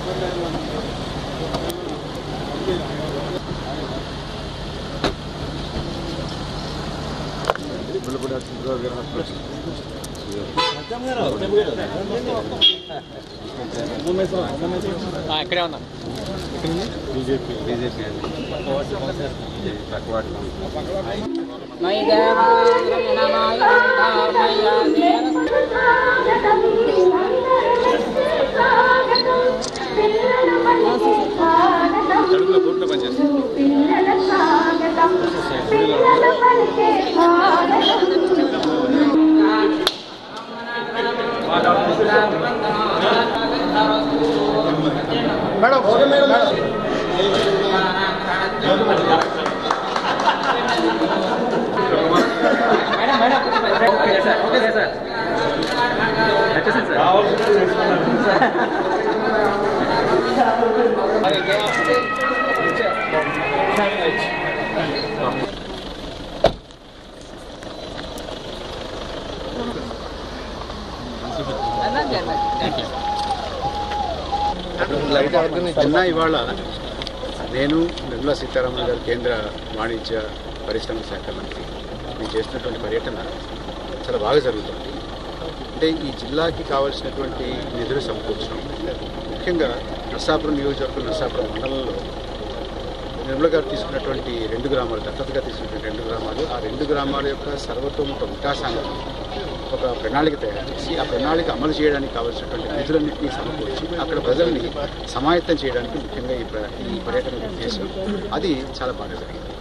ఇక్కడే ఉన్నా BJP BJP అది తక్కువ మయి దేవాయ కడుపులో పూర్తిలో పనిచేస్తుంది నిన్న ఇవాళ నేను నిర్మలా సీతారామన్ గారు కేంద్ర వాణిజ్య పరిశ్రమ శాఖ మంత్రి మేము చేస్తున్నటువంటి పర్యటన చాలా బాగా జరుగుతుంది అంటే ఈ జిల్లాకి కావాల్సినటువంటి నిధులు సమకూర్చడం ముఖ్యంగా నర్సాపురం నియోజకవర్గం నర్సాపురం మండలంలో నిర్మల గారు తీసుకున్నటువంటి రెండు గ్రామాలు దత్తతగా తీసుకున్నటువంటి రెండు గ్రామాలు ఆ రెండు గ్రామాల యొక్క సర్వతోముఖ వికాసానికి ఒక ప్రణాళిక తయారు చేసి ఆ ప్రణాళిక అమలు చేయడానికి కావాల్సినటువంటి నిధులన్నింటినీ సమకూర్చి అక్కడ ప్రజల్ని సమాయత్తం చేయడానికి ముఖ్యంగా ఈ ప్ర- ఈ పర్యటన ఉద్దేశం అది చాలా బాగా జరిగింది